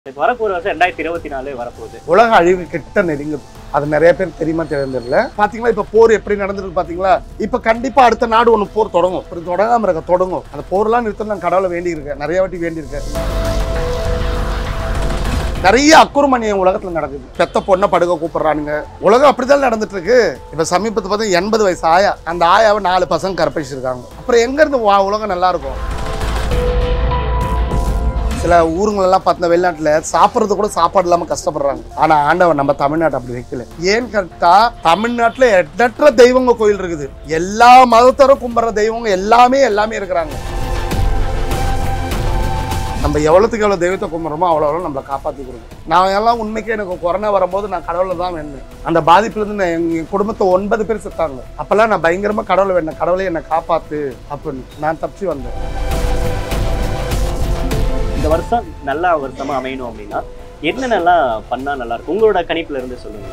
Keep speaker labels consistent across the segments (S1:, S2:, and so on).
S1: இப்ப வரப்போற வருஷம் ரெண்டாயிரத்தி இருபத்தி நாலு வரப்போகுது
S2: உலக அழிவு கிட்ட நெருங்குது அது நிறைய பேர் தெரியுமா தெரிஞ்சிடல பாத்தீங்களா இப்ப போர் எப்படி நடந்திருக்கு பாத்தீங்களா இப்ப கண்டிப்பா அடுத்த நாடு ஒண்ணு போர் தொடங்கும் இப்படி தொடங்காம இருக்க தொடங்கும் அந்த போர்லாம் நிறுத்தம் நான் கடவுளை வேண்டி இருக்கேன் நிறைய வாட்டி வேண்டி இருக்கேன் நிறைய அக்குறுமணியம் உலகத்துல நடக்குது பெத்த பொண்ணை படுக்க கூப்பிடுறானுங்க உலகம் அப்படிதான் நடந்துட்டு இருக்கு இப்ப சமீபத்து பார்த்தா எண்பது வயசு ஆயா அந்த ஆயாவை நாலு பசங்க கற்பிச்சிருக்காங்க அப்புறம் எங்க இருந்து வா உலகம் நல்லா இருக்கும் சில ஊருங்களெல்லாம் பார்த்தா வெளிநாட்டுல சாப்பிட்றது கூட சாப்பாடு இல்லாம கஷ்டப்படுறாங்க ஆனா ஆண்டவன் நம்ம தமிழ்நாட்டை அப்படி வைக்கல ஏன்னு கேட்டா தமிழ்நாட்டுல எண்ணற்ற தெய்வங்க கோயில் இருக்குது எல்லா மதத்தரும் கும்பிட்ற தெய்வங்க எல்லாமே எல்லாமே இருக்கிறாங்க நம்ம எவ்வளோத்துக்கு எவ்வளோ தெய்வத்தை கும்பிட்றோமோ அவ்வளோ அவ்வளோ நம்மளை காப்பாற்றி கொடுக்கும் நான் எல்லாம் உண்மைக்கே எனக்கு கொரோனா வரும்போது நான் கடவுளை தான் வேணும் அந்த பாதிப்புலேருந்து நான் எங்க என் குடும்பத்தை ஒன்பது பேர் செத்தாங்க அப்போல்லாம் நான் பயங்கரமாக கடவுளை வேணும் கடவுளை என்னை காப்பாற்று அப்படின்னு நான் தப்பிச்சு வந்தேன்
S1: இந்த வருஷம் நல்ல வருஷமா அமையணும் அப்படின்னா என்னென்னலாம் பண்ணா நல்லா இருக்கும் உங்களோட கணிப்புல இருந்து சொல்லுங்க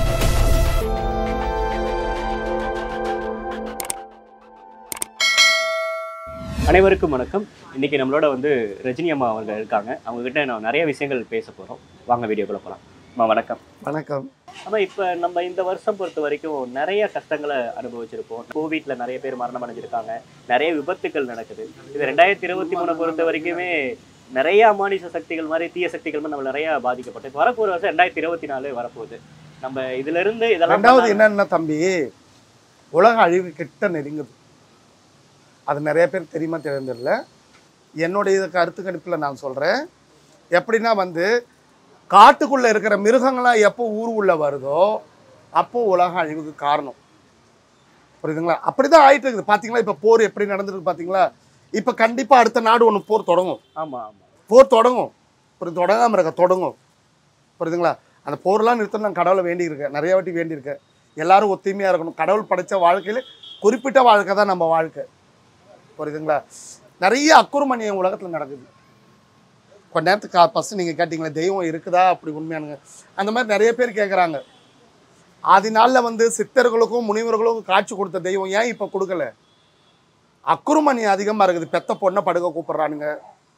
S1: அனைவருக்கும் வணக்கம் இன்னைக்கு நம்மளோட வந்து ரஜினி அம்மா அவர்கள் இருக்காங்க அவங்க கிட்ட நான் நிறைய விஷயங்கள் பேச போறோம் வாங்க வீடியோக்குள்ள போலாம் அம்மா வணக்கம்
S2: வணக்கம்
S1: ஆமா இப்ப நம்ம இந்த வருஷம் பொறுத்த வரைக்கும் நிறைய கஷ்டங்களை அனுபவிச்சிருப்போம் கோவிட்ல நிறைய பேர் மரணம் அடைஞ்சிருக்காங்க நிறைய விபத்துக்கள் நடக்குது இது ரெண்டாயிரத்தி இருபத்தி மூணு பொறுத்த வரைக்குமே நிறைய அமானுஷ சக்திகள் மாதிரி தீய சக்திகள் மாதிரி நம்ம நிறைய பாதிக்கப்பட்டு இப்ப வரப்போற வருஷம் ரெண்டாயிரத்தி இருபத்தி நாலு வரப்போகுது நம்ம இதுல இருந்து இதெல்லாம்
S2: ரெண்டாவது
S1: பண்ணா-
S2: என்னன்னா தம்பி உலக அழிவு கிட்ட நெருங்குது அது நிறைய பேர் தெரியுமா தெரிஞ்சிடல என்னுடைய இது கருத்து கணிப்பில் நான் சொல்கிறேன் எப்படின்னா வந்து காட்டுக்குள்ளே இருக்கிற மிருகங்களாம் எப்போ ஊர் உள்ள வருதோ அப்போ உலக அழிவுக்கு காரணம் புரியுதுங்களா அப்படி தான் ஆயிட்டு இருக்குது பார்த்தீங்களா இப்போ போர் எப்படி நடந்திருக்கு பார்த்தீங்களா இப்போ கண்டிப்பாக அடுத்த நாடு ஒன்று போர் தொடங்கும்
S1: ஆமா ஆமா
S2: போர் தொடங்கும் புரியுது தொடங்காமல் இருக்க தொடங்கும் புரியுதுங்களா அந்த போர்லாம் நிறுத்தம் நான் கடவுளை வேண்டியிருக்கேன் நிறைய வாட்டி வேண்டியிருக்கேன் எல்லாரும் ஒத்துமையாக இருக்கணும் கடவுள் படைத்த வாழ்க்கையில் குறிப்பிட்ட வாழ்க்கை தான் நம்ம வாழ்க்கை புரியுதுங்களா நிறைய அக்குறுமணியம் உலகத்தில் நடக்குது கொஞ்ச நேரத்துக்கு ஃபஸ்ட்டு நீங்கள் கேட்டிங்களே தெய்வம் இருக்குதா அப்படி உண்மையானுங்க அந்த மாதிரி நிறைய பேர் கேட்குறாங்க ஆதி நாளில் வந்து சித்தர்களுக்கும் முனிவர்களுக்கும் காட்சி கொடுத்த தெய்வம் ஏன் இப்போ கொடுக்கல அக்குறுமணியம் அதிகமாக இருக்குது பெத்த பொண்ணை படுக்க கூப்பிட்றானுங்க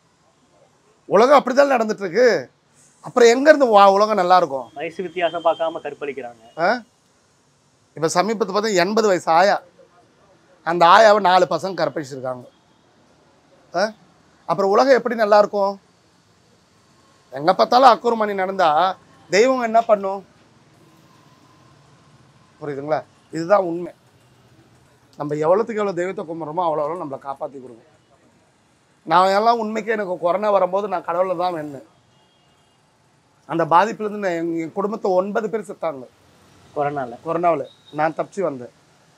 S2: உலகம் அப்படிதான் நடந்துட்டு இருக்கு அப்புறம் எங்கேருந்து வா உலகம் நல்லா இருக்கும்
S1: வயசு வித்தியாசம் பார்க்காம கற்பழிக்கிறாங்க
S2: இப்போ சமீபத்து பார்த்தா எண்பது வயசு ஆயா அந்த ஆயாவை நாலு பசங்க கற்பிச்சிருக்காங்க ஆ? அப்புறம் உலகம் எப்படி நல்லா இருக்கும் எங்கே பார்த்தாலும் அக்குறுமணி நடந்தா தெய்வம் என்ன பண்ணும் புரியுதுங்களா இதுதான் உண்மை நம்ம எவ்வளோத்துக்கு எவ்வளோ தெய்வத்தை கும்பிட்றோமோ அவ்வளோ அவ்வளோ நம்மளை காப்பாற்றி கொடுக்கும் நான் எல்லாம் உண்மைக்கே எனக்கு கொரோனா வரும்போது நான் கடவுளை தான் வேணும் அந்த பாதிப்புலேருந்து நான் எங்க- என் குடும்பத்தை ஒன்பது பேர் செத்தாங்க
S1: கொரோனால
S2: கொரோனாவில் நான் தப்பிச்சு வந்தேன்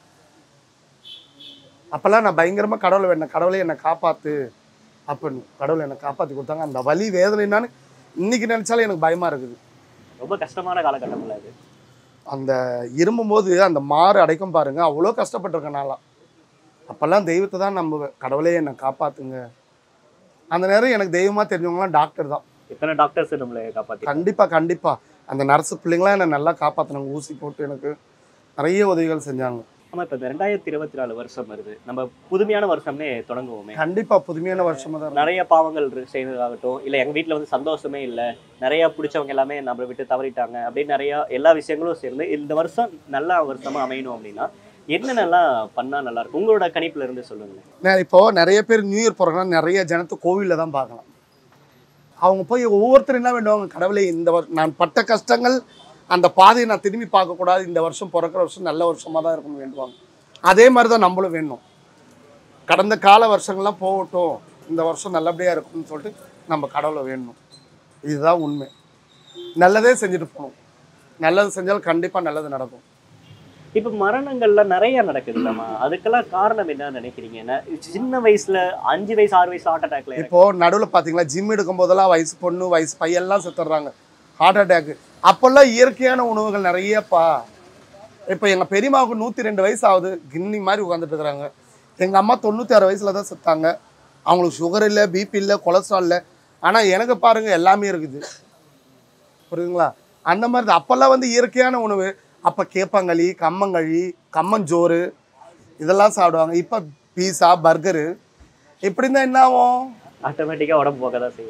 S2: அப்போல்லாம் நான் பயங்கரமாக கடவுளை வேணும் கடவுளை என்னை காப்பாற்று அப்படின்னு கடவுளை என்னை காப்பாற்றி கொடுத்தாங்க அந்த வலி வேதனை என்னன்னு இன்னைக்கு நினச்சாலும் எனக்கு பயமாக இருக்குது
S1: ரொம்ப கஷ்டமான காலகட்டம்ல அது
S2: அந்த இருமும் போது அந்த மாறு அடைக்கும் பாருங்க அவ்வளோ கஷ்டப்பட்டிருக்கேன் நான்லாம் அப்போல்லாம் தெய்வத்தை தான் நம்புவேன் கடவுளே என்னை காப்பாற்றுங்க அந்த நேரம் எனக்கு தெய்வமாக தெரிஞ்சவங்களாம் டாக்டர் தான்
S1: எத்தனை டாக்டர்ஸ் நம்மளை காப்பாத்தி
S2: கண்டிப்பாக கண்டிப்பாக அந்த நர்ஸு பிள்ளைங்களாம் என்னை நல்லா காப்பாற்றினாங்க ஊசி போட்டு எனக்கு நிறைய உதவிகள் செஞ்சாங்க
S1: ஆமா இப்ப இந்த ரெண்டாயிரத்தி இருபத்தி நாலு வருஷம் வருது நம்ம புதுமையான வருஷம்னே தொடங்குவோமே
S2: கண்டிப்பாக புதுமையான வருஷமாக தான் இருக்கும்.
S1: நிறைய பாவங்கள் இரு- செய்ததாகட்டும் இல்ல எங்க வீட்ல வந்து சந்தோஷமே இல்ல நிறைய பிடிச்சவங்க எல்லாமே நம்மளை விட்டு தவறிட்டாங்க அப்படின்னு நிறைய எல்லா விஷயங்களும் சேர்ந்து இந்த வருஷம் நல்ல வருஷமா அமையணும் அப்படின்னா என்னென்னலாம் பண்ணா நல்லா இருக்கும் உங்களோட கணிப்புல இருந்து சொல்லுங்களேன்
S2: நான் இப்போ நிறைய பேர் நியூ இயர் போகிறாங்கன்னா நிறைய ஜனத்தை கோவிலில் தான் பார்க்கலாம் அவங்க போய் ஒவ்வொருத்தரும் என்ன வேண்டுவாங்க கடவுளே இந்த வருஷம் நான் பட்ட கஷ்டங்கள் அந்த பாதையை நான் திரும்பி பார்க்கக்கூடாது இந்த வருஷம் பிறக்கிற வருஷம் நல்ல வருஷமாக தான் இருக்கணும்னு வேண்டுவாங்க அதே மாதிரி தான் நம்மளும் வேணும் கடந்த கால வருஷங்கள்லாம் போகட்டும் இந்த வருஷம் நல்லபடியாக இருக்கும்னு சொல்லிட்டு நம்ம கடவுளை வேணும் இதுதான் உண்மை நல்லதே செஞ்சுட்டு போகணும் நல்லது செஞ்சாலும் கண்டிப்பாக நல்லது நடக்கும்
S1: இப்ப மரணங்கள்லாம் நிறைய நடக்குது இல்லம்மா அதுக்கெல்லாம் காரணம் என்ன நினைக்கிறீங்க ந- சின்ன வயசுல அஞ்சு வயசு ஆறு வயசு ஹார்ட் அட்டாக்ல
S2: இப்போ நடுவில் பார்த்தீங்களா ஜிம் எடுக்கும் போதெல்லாம் வயசு பொண்ணு வயசு பையெல்லாம் செத்துடுறாங்க ஹார்ட் அட்டாக் அப்போல்லாம் இயற்கையான உணவுகள் நிறையப்பா இப்போ எங்கள் பெரியம்மாவுக்கு நூற்றி ரெண்டு வயசு ஆகுது கின்னி மாதிரி உட்காந்துட்டு இருக்கிறாங்க எங்கள் அம்மா தொண்ணூற்றி ஆறு வயசில் தான் செத்தாங்க அவங்களுக்கு சுகர் இல்லை பிபி இல்லை கொலஸ்ட்ரால் இல்லை ஆனால் எனக்கு பாருங்கள் எல்லாமே இருக்குது புரியுதுங்களா அந்த மாதிரி தான் அப்போல்லாம் வந்து இயற்கையான உணவு அப்போ கேப்பங்களி கம்மங்களி கம்மஞ்சோறு இதெல்லாம் சாப்பிடுவாங்க இப்போ பீஸா பர்கரு இப்படி இருந்தால் என்ன ஆகும்
S1: ஆட்டோமேட்டிக்கா உடம்பு போக தான் செய்யும்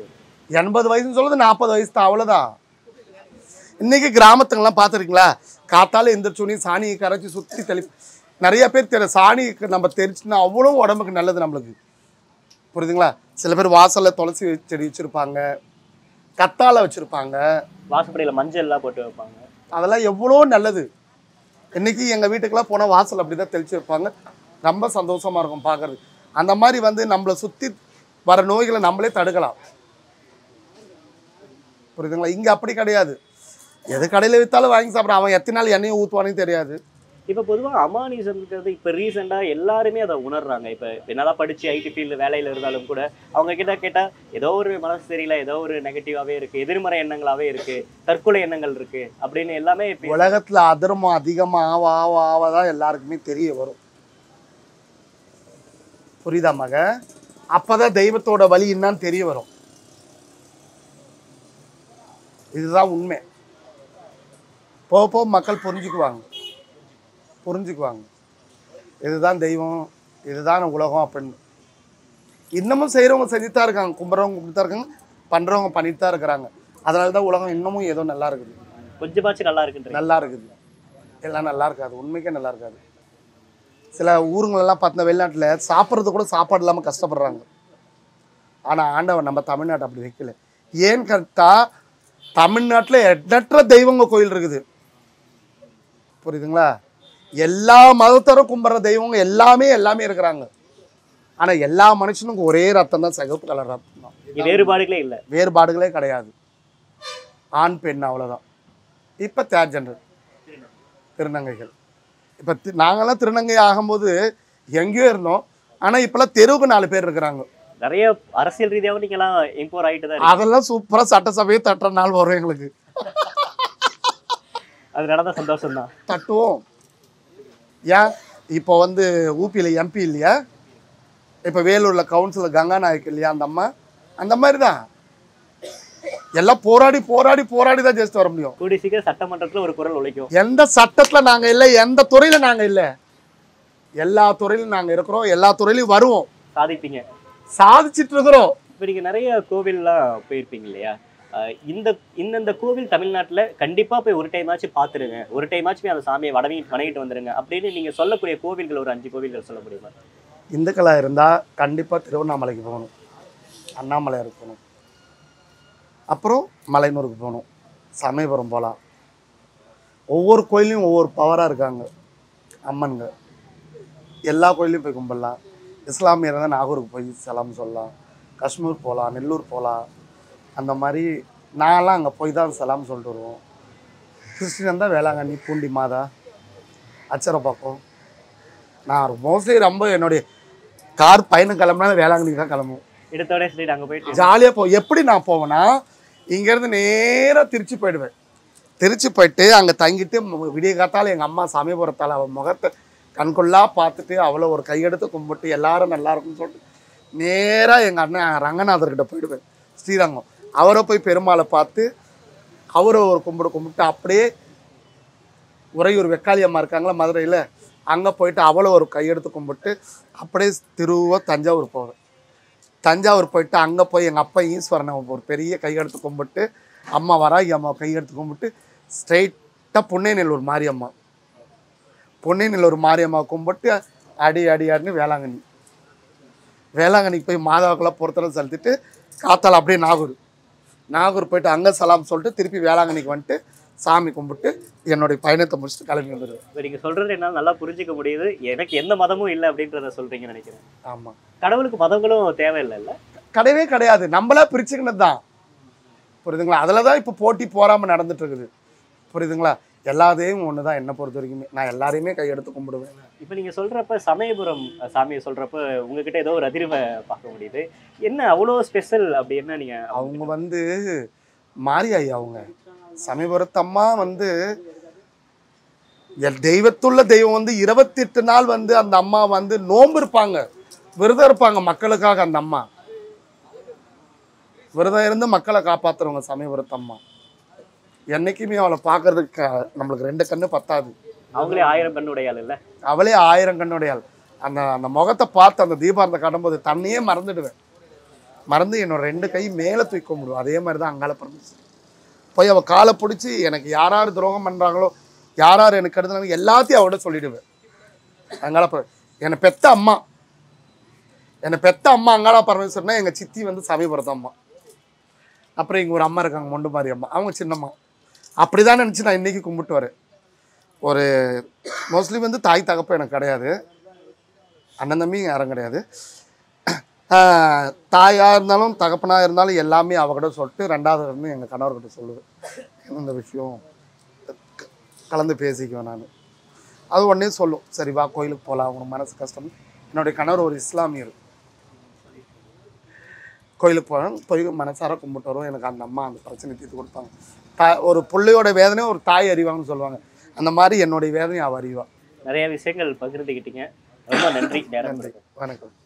S2: எண்பது வயசுன்னு சொல்றது நாற்பது வயசு தான் அவ்வளோதான் இன்னைக்கு கிராமத்துங்கெல்லாம் பார்த்துருக்கீங்களா காத்தால எந்திரிச்சோனே சாணியை கரைச்சி சுற்றி தெளி நிறைய பேர் தெரி சாணி நம்ம தெரிச்சுன்னா அவ்வளோ உடம்புக்கு நல்லது நம்மளுக்கு புரியுதுங்களா சில பேர் வாசல்ல துளசி செடி வச்சுருப்பாங்க கத்தாழை வச்சுருப்பாங்க
S1: வாசப்படியில மஞ்சள் எல்லாம் போட்டு வைப்பாங்க
S2: அதெல்லாம் எவ்வளோ நல்லது இன்னைக்கு எங்கள் வீட்டுக்கெல்லாம் போனால் வாசல் அப்படி தான் தெளிச்சு வைப்பாங்க ரொம்ப சந்தோஷமா இருக்கும் பார்க்கறது அந்த மாதிரி வந்து நம்மளை சுற்றி வர நோய்களை நம்மளே தடுக்கலாம் புரியுதுங்களா இங்கே அப்படி கிடையாது எது கடையில் விற்றாலும் வாங்கி சாப்பிட்ற அவன் எத்தனை நாள் எண்ணெயை ஊற்றுவானே தெரியாது
S1: இப்ப பொதுவா அமானிசம்ன்றது இப்ப ரீசெண்டா எல்லாருமே அதை உணர்றாங்க இப்ப என்னதான் படிச்சு ஐடி ஃபீல்டு வேலையில இருந்தாலும் கூட அவங்க கிட்ட கேட்டா ஏதோ ஒரு மனசு தெரியல ஏதோ ஒரு நெகட்டிவாவே இருக்கு எதிர்மறை எண்ணங்களாவே இருக்கு தற்கொலை எண்ணங்கள் இருக்கு அப்படின்னு எல்லாமே இப்ப
S2: உலகத்தில் அதர்மம் அதிகமாக ஆவ ஆவ ஆவ தான் எல்லாருக்குமே தெரிய வரும் புரியுதா மக அப்பதான் தெய்வத்தோட வழி என்னன்னு தெரிய வரும் இதுதான் உண்மை போக போக மக்கள் புரிஞ்சுக்குவாங்க புரிஞ்சுக்குவாங்க இதுதான் தெய்வம் இதுதான் உலகம் அப்படின்னு இன்னமும் செய்கிறவங்க செஞ்சுட்டு தான் இருக்காங்க கும்புறவங்க கும்பிட்டு தான் இருக்காங்க பண்ணுறவங்க பண்ணிட்டு தான் இருக்கிறாங்க அதனால தான் உலகம் இன்னமும் ஏதோ நல்லா இருக்குது
S1: கொஞ்சமாச்சும் நல்லா இருக்குன்றீங்க
S2: நல்லா இருக்குது எல்லாம் நல்லா இருக்காது உண்மைக்கே நல்லா இருக்காது சில ஊருங்களெல்லாம் பார்த்தா வெளிநாட்டில் சாப்பிட்றது கூட சாப்பாடு இல்லாமல் கஷ்டப்படுறாங்க ஆனால் ஆண்டவன் நம்ம தமிழ்நாட்டை அப்படி வைக்கல ஏன்னு கேட்டா தமிழ்நாட்டில் எண்ணற்ற தெய்வங்க கோயில் இருக்குது புரியுதுங்களா எல்லா மதத்தரும் கும்பிட்ற தெய்வங்க எல்லாமே எல்லாமே இருக்கிறாங்க ஆனால் எல்லா மனுஷனுக்கும் ஒரே ரத்தம் தான் சிகப்பு கலர் ரத்தம் தான்
S1: இங்க வேறுபாடுகளே இல்ல
S2: வேறுபாடுகளே கிடையாது ஆண் பெண் அவ்வளோதான் இப்போ தேர்ட் ஜெண்டர் திருநங்கைகள் இப்போ நாங்கெல்லாம் திருநங்கை ஆகும்போது எங்கேயோ இருந்தோம் ஆனால் இப்போல்லாம் தெருவுக்கு நாலு பேர் இருக்கிறாங்க
S1: நிறைய அரசியல் ரீதியாவும் நீங்க எல்லாம் இம்போர் ஆயிட்டு தான் இருக்கு.
S2: அதெல்லாம் சூப்பராக சட்டசபையை தட்டுற நாள் வரும் எங்களுக்கு
S1: அது நடந்த சந்தோஷம் தான்
S2: தட்டுவோம் ஏன் இப்போ வந்து ஊபியில் எம்பி இல்லையா இப்போ வேலூரில் கவுன்சிலர் கங்கா நாயக் இல்லையா அந்த அம்மா அந்த மாதிரி தான் எல்லாம் போராடி போராடி போராடி தான் ஜெயிச்சுட்டு வர முடியும்
S1: கூடி சீக்கிரம் சட்டமன்றத்துல ஒரு குரல் உழைக்கும்
S2: எந்த சட்டத்துல நாங்க இல்லை எந்த துறையில நாங்க இல்லை எல்லா துறையிலும் நாங்க இருக்கிறோம் எல்லா துறையிலும் வருவோம்
S1: சாதிப்பீங்க
S2: சாதிச்சிட்டு இருக்கிறோம்
S1: இப்போ நீங்க நிறைய கோவில்லாம் போயிருப்பீங்க இல்லையா அஹ் இந்த இந்தந்த கோவில் தமிழ்நாட்டுல கண்டிப்பா போய் ஒரு டைம் ஆச்சு பாத்துருங்க ஒரு டைம் ஆச்சு போய் அந்த சாமியை வடவி வணங்கிட்டு வந்துருங்க அப்படின்னு நீங்க சொல்லக்கூடிய கோவில்கள் ஒரு அஞ்சு கோவில்கள் சொல்ல முடியுமா
S2: இந்துக்களா இருந்தா கண்டிப்பா திருவண்ணாமலைக்கு போகணும் அண்ணாமலையாருக்கு போகணும் அப்புறம் மலையனூருக்கு போகணும் சமயபுரம் போகலாம் ஒவ்வொரு கோயிலையும் ஒவ்வொரு பவராக இருக்காங்க அம்மன்ங்க எல்லா கோயிலையும் போய் கும்பிடலாம் இஸ்லாமியர் இருந்தால் நாகூருக்கு போய் சலாம் சொல்லலாம் காஷ்மீர் போகலாம் நெல்லூர் போகலாம் அந்த மாதிரி நான்லாம் அங்கே போய் தான் சலாம் சொல்லிட்டு வருவோம் கிறிஸ்டின் இருந்தால் வேளாங்கண்ணி பூண்டி மாதா அச்சரப்பாக்கம் நான் மோஸ்ட்லி ரொம்ப என்னுடைய கார் பயணம் கிளம்புனா வேளாங்கண்ணிக்கு தான் கிளம்புவோம்
S1: எடுத்தோடனே சரி அங்க போயிட்டு
S2: ஜாலியாக போ எப்படி நான் போவேன்னா இங்கேருந்து நேராக திருச்சி போயிடுவேன் திருச்சி போயிட்டு அங்கே தங்கிட்டு ம- விடிய காத்தால எங்கள் அம்மா சமயபுரத்தால் அவள் முகத்தை கண்கொள்ளா பார்த்துட்டு அவளை ஒரு கையெடுத்து கும்பிட்டு எல்லாரும் நல்லா இருக்கும்னு சொல்லிட்டு நேராக எங்கள் அண்ணன் ரங்கநாதர்கிட்ட போயிடுவேன் ஸ்ரீரங்கம் அவரை போய் பெருமாளை பார்த்து அவரை ஒரு கும்பிடு கும்பிட்டு அப்படியே உறையூர் வெக்காளி அம்மா இருக்காங்களா மதுரையில் அங்கே போயிட்டு அவளை ஒரு கையெடுத்து கும்பிட்டு அப்படியே திருவ தஞ்சாவூர் போவேன் தஞ்சாவூர் போயிட்டு அங்கே போய் எங்கள் அப்பா ஈஸ்வரனை ஒரு பெரிய கையெடுத்து கும்பிட்டு அம்மா வராகி அம்மா கையெடுத்து கும்பிட்டு ஸ்ட்ரைட்டாக புன்னைநெல்லூர் மாரியம்மா புன்னைநெல்லூர் மாரியம்மா கும்பிட்டு அடி அடி அடின்னு வேளாங்கண்ணி வேளாங்கண்ணிக்கு போய் மாதாவுக்கெல்லாம் பொறுத்தரம் செலுத்திட்டு காத்தால அப்படியே நாகூர் நாகூர் போயிட்டு அங்கே சலாம் சொல்லிட்டு திருப்பி வேளாங்கண்ணிக்கு வந்துட்டு சாமி கும்பிட்டு என்னுடைய பயணத்தை முடிச்சுட்டு கிளம்பி வந்துடுவேன்
S1: இப்போ நீங்க சொல்றது என்னால நல்லா புரிஞ்சுக்க முடியுது எனக்கு எந்த மதமும் இல்லை அப்படின்றத சொல்றீங்கன்னு நினைக்கிறேன்
S2: ஆமாம்
S1: கடவுளுக்கு மதங்களும் தேவையில்லைல்ல
S2: கிடையவே கிடையாது நம்மளா பிரிச்சுக்கினது தான் புரியுதுங்களா அதில் தான் இப்போ போட்டி போறாமல் நடந்துட்டு இருக்குது புரியுதுங்களா எல்லாத்தையும் ஒன்று தான் என்னை பொறுத்த வரைக்குமே நான் எல்லாரையுமே கையெடுத்து கும்பிடுவேன்
S1: இப்போ நீங்க சொல்றப்ப சமயபுரம் சாமியை சொல்றப்ப உங்ககிட்ட ஏதோ ஒரு அதிர்வை பார்க்க முடியுது என்ன அவ்வளோ ஸ்பெஷல் அப்படி என்ன நீங்க
S2: அவங்க வந்து மாரியாயி அவங்க சமயபுரத்தம்மா வந்து எல் தெய்வத்துள்ள தெய்வம் வந்து இருபத்தெட்டு நாள் வந்து அந்த அம்மா வந்து நோன்பு இருப்பாங்க விரதம் இருப்பாங்க மக்களுக்காக அந்த அம்மா விரதம் இருந்து மக்களை காப்பாத்துறவங்க சமயபுரத்தம்மா என்னைக்குமே அவளை பார்க்கறதுக்கு க- நம்மளுக்கு ரெண்டு கண்ணு பத்தாது
S1: அவங்களே ஆயிரம் கண்ணுடையாள் இல்ல
S2: அவளே ஆயிரம் கண்ணுடையாள் அந்த அந்த முகத்தை பார்த்து அந்த தீபாரத்தை காட்டும்போது தன்னையே மறந்துடுவேன் மறந்து என்னோட ரெண்டு கை மேலே தூக்கி கும்பிடுவோம் அதே மாதிரி தான் அங்கால பரமேஸ்வரி போய் அவள் காலை பிடிச்சி எனக்கு யார் யார் துரோகம் பண்ணுறாங்களோ யார் யார் எனக்கு எடுத்தாங்க எல்லாத்தையும் அவட சொல்லிடுவேன் அங்கால பர என்னை பெத்த அம்மா என்னை பெத்த அம்மா அங்காள பரமேஸ்வரனா எங்கள் சித்தி வந்து சமயபுரத்து அம்மா அப்புறம் இங்கே ஒரு அம்மா இருக்காங்க மொண்டு மாதிரி அம்மா அவங்க சின்னம்மா அப்படி தான் நினச்சி நான் இன்றைக்கி கும்பிட்டு வரேன் ஒரு மோஸ்ட்லி வந்து தாய் தகப்பம் எனக்கு கிடையாது அண்ணன் தம்பி யாரும் கிடையாது ஆஹ் தாயாக இருந்தாலும் தகப்பனாக இருந்தாலும் எல்லாமே அவகிட்ட சொல்லிட்டு ரெண்டாவது வந்து எங்கள் கணவர்கிட்ட சொல்லுவேன் இந்த விஷயம் க- கலந்து பேசிக்குவேன் நான் அது உடனே சொல்லும் சரி வா கோயிலுக்கு போகலாம் உனக்கு மனசு கஷ்டம் என்னுடைய கணவர் ஒரு இஸ்லாமியர் கோயிலுக்கு போகிறேன் போய் மனசார கும்பிட்டு வரும் எனக்கு அந்த அம்மா அந்த பிரச்சனை தீர்த்து கொடுப்பாங்க தா ஒரு பிள்ளையோட வேதனையை ஒரு தாய் அறிவாங்கன்னு சொல்லுவாங்க அந்த மாதிரி என்னுடைய வேதனையை அவள் அறிவா
S1: நிறைய விஷயங்கள் பகிர்ந்துக்கிட்டீங்க ரொம்ப நன்றி நேரம்
S2: நன்றி வணக்கம்